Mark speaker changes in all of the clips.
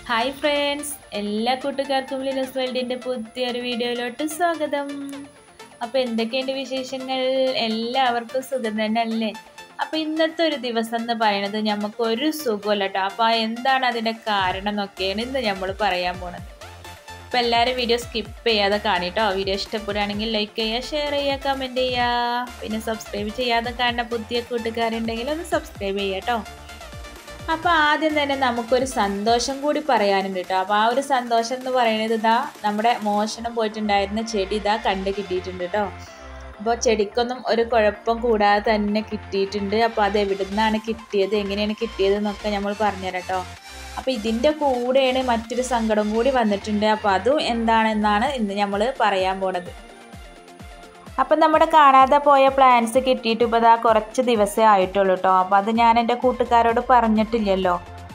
Speaker 1: hi friends എല്ലാ കൂട്ടുകാർക്കും Linus വേൾഡിൻ്റെ പുതിയൊരു വീഡിയോയിലോട്ട് സ്വാഗതം അപ്പോൾ എന്തൊക്കെയുണ്ട് വിശേഷങ്ങൾ എല്ലാവർക്കും സുഖം തന്നെ അല്ലേ അപ്പോൾ ഇന്നത്തെ ഒരു ദിവസം എന്ന് പറയുന്നത് നമുക്ക് ഒരു സുഖമല്ല കേട്ടോ അപ്പോൾ എന്താണ് അതിൻ്റെ കാരണം എന്നൊക്കെയാണ് ഇന്ന് നമ്മൾ പറയാൻ പോണത് അപ്പോൾ എല്ലാവരും വീഡിയോ സ്കിപ്പ് ചെയ്യാതെ കാണിട്ടോ വീഡിയോ ഇഷ്ടപ്പെടുകയാണെങ്കിൽ ലൈക്ക് ചെയ്യുക ഷെയർ ചെയ്യുക കമൻറ്റ് ചെയ്യുക പിന്നെ സബ്സ്ക്രൈബ് ചെയ്യാതെ കാണുന്ന പുതിയ കൂട്ടുകാരുണ്ടെങ്കിൽ ഒന്ന് സബ്സ്ക്രൈബ് ചെയ്യുക കേട്ടോ അപ്പോൾ ആദ്യം തന്നെ നമുക്കൊരു സന്തോഷം കൂടി പറയാനുണ്ട് കേട്ടോ അപ്പോൾ ആ ഒരു സന്തോഷം എന്ന് പറയുന്നത് ഇതാ നമ്മുടെ മോഷണം പോയിട്ടുണ്ടായിരുന്ന ചെടി ഇതാ കണ്ട് കിട്ടിയിട്ടുണ്ട് കേട്ടോ അപ്പോൾ ചെടിക്കൊന്നും ഒരു കുഴപ്പം കൂടാതെ തന്നെ കിട്ടിയിട്ടുണ്ട് അപ്പോൾ അത് എവിടെ നിന്നാണ് കിട്ടിയത് എങ്ങനെയാണ് കിട്ടിയത് എന്നൊക്കെ നമ്മൾ പറഞ്ഞുതരാം കേട്ടോ അപ്പോൾ ഇതിൻ്റെ കൂടെയാണ് മറ്റൊരു സങ്കടം കൂടി വന്നിട്ടുണ്ട് അപ്പോൾ അതും എന്താണെന്നാണ് ഇന്ന് നമ്മൾ പറയാൻ പോണത് അപ്പം നമ്മുടെ കാണാതെ പോയ പ്ലാൻസ് കിട്ടിയിട്ട് ഇപ്പോൾ ഇതാ കുറച്ച് ദിവസമേ ആയിട്ടുള്ളൂ കേട്ടോ അപ്പോൾ അത് ഞാൻ എൻ്റെ കൂട്ടുകാരോട് പറഞ്ഞിട്ടില്ലല്ലോ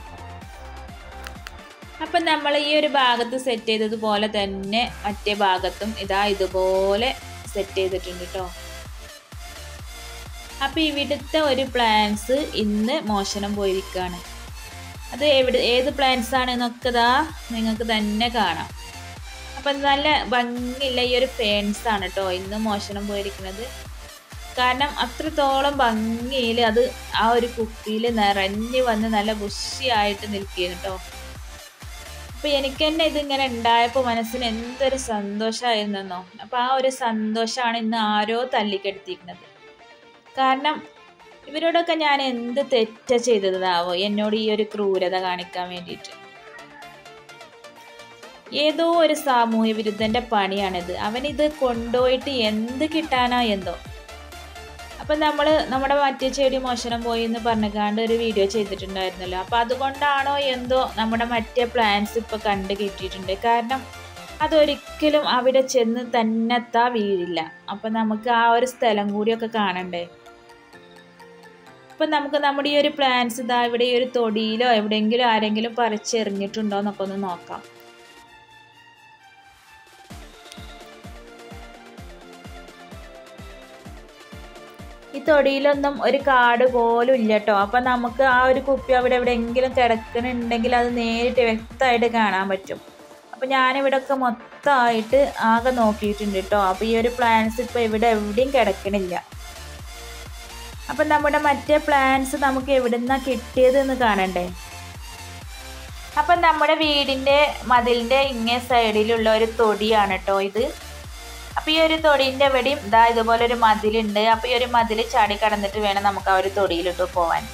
Speaker 1: അപ്പം നമ്മൾ ഈ ഒരു ഭാഗത്ത് സെറ്റ് ചെയ്തതുപോലെ തന്നെ മറ്റേ ഭാഗത്തും ഇതാ ഇതുപോലെ സെറ്റ് ചെയ്തിട്ടുണ്ട് കേട്ടോ അപ്പോൾ ഇവിടുത്തെ ഒരു പ്ലാൻസ് ഇന്ന് മോഷണം പോയിരിക്കുകയാണ് അത് എവിടെ ഏത് പ്ലാൻസ് ആണെന്നൊക്കെ ഇതാ നിങ്ങൾക്ക് തന്നെ കാണാം അപ്പം നല്ല ഭംഗിയുള്ള ഈ ഒരു ഫേൺസ് ആണ് കേട്ടോ ഇന്ന് മോഷണം പോയിരിക്കുന്നത് കാരണം അത്രത്തോളം ഭംഗിയിൽ അത് ആ ഒരു കുപ്പിയിൽ നിറഞ്ഞ് വന്ന് നല്ല ബുഷിയായിട്ട് നിൽക്കുകയാണ് കേട്ടോ അപ്പം എനിക്ക് തന്നെ ഇതിങ്ങനെ ഉണ്ടായപ്പോൾ മനസ്സിന് എന്തൊരു സന്തോഷമായിരുന്നെന്നോ അപ്പം ആ ഒരു സന്തോഷമാണ് ഇന്ന് ആരോ തല്ലിക്കെടുത്തിരിക്കുന്നത് കാരണം ഇവരോടൊക്കെ ഞാൻ എന്ത് തെറ്റ ചെയ്തതാവോ എന്നോട് ഈ ഒരു ക്രൂരത കാണിക്കാൻ വേണ്ടിയിട്ട് ഏതോ ഒരു സാമൂഹ്യ വിരുദ്ധന്റെ പണിയാണിത് അവനിത് കൊണ്ടുപോയിട്ട് എന്ത് കിട്ടാനാ എന്തോ അപ്പം നമ്മൾ നമ്മുടെ മറ്റേ ചെടി മോഷണം പോയി എന്ന് പറഞ്ഞുകാണ്ട് ഒരു വീഡിയോ ചെയ്തിട്ടുണ്ടായിരുന്നല്ലോ അപ്പം അതുകൊണ്ടാണോ എന്തോ നമ്മുടെ മറ്റേ പ്ലാൻസ് ഇപ്പം കണ്ട് കിട്ടിയിട്ടുണ്ട് കാരണം അതൊരിക്കലും അവിടെ ചെന്ന് തന്നെത്താ വീഴില്ല അപ്പം നമുക്ക് ആ ഒരു സ്ഥലം കൂടിയൊക്കെ കാണണ്ടേ അപ്പം നമുക്ക് നമ്മുടെ ഈ ഒരു പ്ലാൻസ് ഇതാ ഇവിടെ ഈ ഒരു തൊടിയിലോ എവിടെയെങ്കിലും ആരെങ്കിലും പറിച്ചെറിഞ്ഞിട്ടുണ്ടോ എന്നൊക്കെ ഒന്ന് നോക്കാം ഈ തൊടിയിലൊന്നും ഒരു കാട് പോലും ഇല്ല കേട്ടോ അപ്പം നമുക്ക് ആ ഒരു കുപ്പി അവിടെ എവിടെയെങ്കിലും കിടക്കണുണ്ടെങ്കിൽ അത് നേരിട്ട് വ്യക്തമായിട്ട് കാണാൻ പറ്റും അപ്പം ഞാനിവിടെയൊക്കെ മൊത്തമായിട്ട് ആകെ നോക്കിയിട്ടുണ്ട് കേട്ടോ അപ്പോൾ ഈ ഒരു പ്ലാന്റ്സ് ഇപ്പോൾ ഇവിടെ എവിടെയും കിടക്കണില്ല അപ്പം നമ്മുടെ മറ്റേ പ്ലാന്റ്സ് നമുക്ക് എവിടെ നിന്നാണ് കിട്ടിയത് എന്ന് കാണണ്ടേ അപ്പം നമ്മുടെ വീടിൻ്റെ മതിലിൻ്റെ ഇങ്ങേ സൈഡിലുള്ള ഒരു തൊടിയാണ് കേട്ടോ ഇത് അപ്പോൾ ഈ ഒരു തൊടീൻ്റെ എവിടെയും ഇതാ ഇതുപോലെ ഒരു മതിലുണ്ട് അപ്പോൾ ഈ ഒരു മതിൽ ചാടി കടന്നിട്ട് വേണം നമുക്ക് ആ ഒരു തൊടിയിലിട്ട് പോവാൻ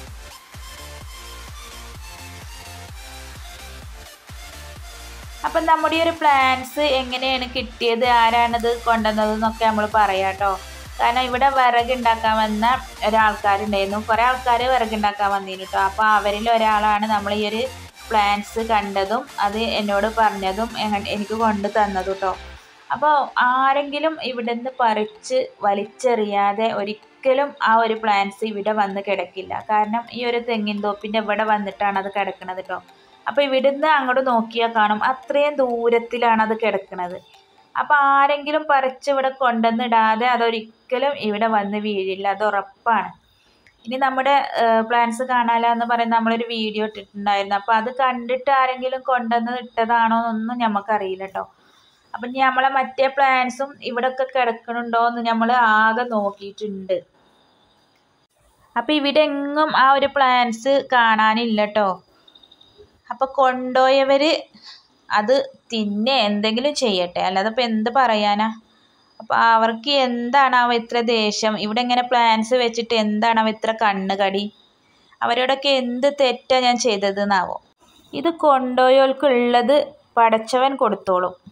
Speaker 1: അപ്പം നമ്മുടെ ഈ ഒരു പ്ലാൻസ് എങ്ങനെയാണ് കിട്ടിയത് ആരാണത് കൊണ്ടുവന്നത് എന്നൊക്കെ നമ്മൾ പറയാം കേട്ടോ കാരണം ഇവിടെ വിറക് ഉണ്ടാക്കാൻ വന്ന ഒരാൾക്കാരുണ്ടായിരുന്നു കുറേ ആൾക്കാർ വിറക് ഉണ്ടാക്കാൻ വന്നിരുന്നു കേട്ടോ അപ്പോൾ അവരിൽ ഒരാളാണ് നമ്മൾ ഈ ഒരു പ്ലാൻസ് കണ്ടതും അത് എന്നോട് പറഞ്ഞതും എനിക്ക് കൊണ്ടു തന്നതും കേട്ടോ അപ്പോൾ ആരെങ്കിലും ഇവിടെ നിന്ന് പറിച്ച് വലിച്ചെറിയാതെ ഒരിക്കലും ആ ഒരു പ്ലാന്റ്സ് ഇവിടെ വന്ന് കിടക്കില്ല കാരണം ഈ ഒരു തെങ്ങിൻ തോപ്പിൻ്റെ ഇവിടെ വന്നിട്ടാണ് അത് കിടക്കുന്നത് കേട്ടോ അപ്പോൾ ഇവിടുന്ന് അങ്ങോട്ട് നോക്കിയാൽ കാണും അത്രയും ദൂരത്തിലാണ് അത് കിടക്കുന്നത് അപ്പോൾ ആരെങ്കിലും പറിച്ച് ഇവിടെ കൊണ്ടുവന്നിടാതെ അതൊരിക്കലും ഇവിടെ വന്ന് വീഴില്ല അത് ഉറപ്പാണ് ഇനി നമ്മുടെ പ്ലാൻസ് കാണാലോ എന്ന് പറയുന്ന നമ്മളൊരു വീഡിയോ ഇട്ടിട്ടുണ്ടായിരുന്നു അപ്പോൾ അത് കണ്ടിട്ട് ആരെങ്കിലും കൊണ്ടുവന്ന് ഇട്ടതാണോ എന്നൊന്നും നമുക്കറിയില്ല കേട്ടോ അപ്പം ഇനി നമ്മളെ മറ്റേ പ്ലാൻസും ഇവിടെയൊക്കെ കിടക്കണുണ്ടോ എന്ന് നമ്മൾ ആകെ നോക്കിയിട്ടുണ്ട് അപ്പം ഇവിടെ എങ്ങും ആ ഒരു പ്ലാൻസ് കാണാനില്ല കേട്ടോ അപ്പം കൊണ്ടുപോയവർ അത് തിന്നെ എന്തെങ്കിലും ചെയ്യട്ടെ അല്ലാതെ ഇപ്പം എന്ത് പറയാനാ അപ്പം അവർക്ക് എന്താണാവോ ഇത്ര ദേഷ്യം ഇവിടെ ഇങ്ങനെ പ്ലാൻസ് വെച്ചിട്ട് എന്താണാവോ ഇത്ര കണ്ണ് കടി അവരോടൊക്കെ എന്ത് തെറ്റാണ് ഞാൻ ചെയ്തതെന്നാവോ ഇത് കൊണ്ടുപോയവർക്കുള്ളത് പടച്ചവൻ കൊടുത്തോളും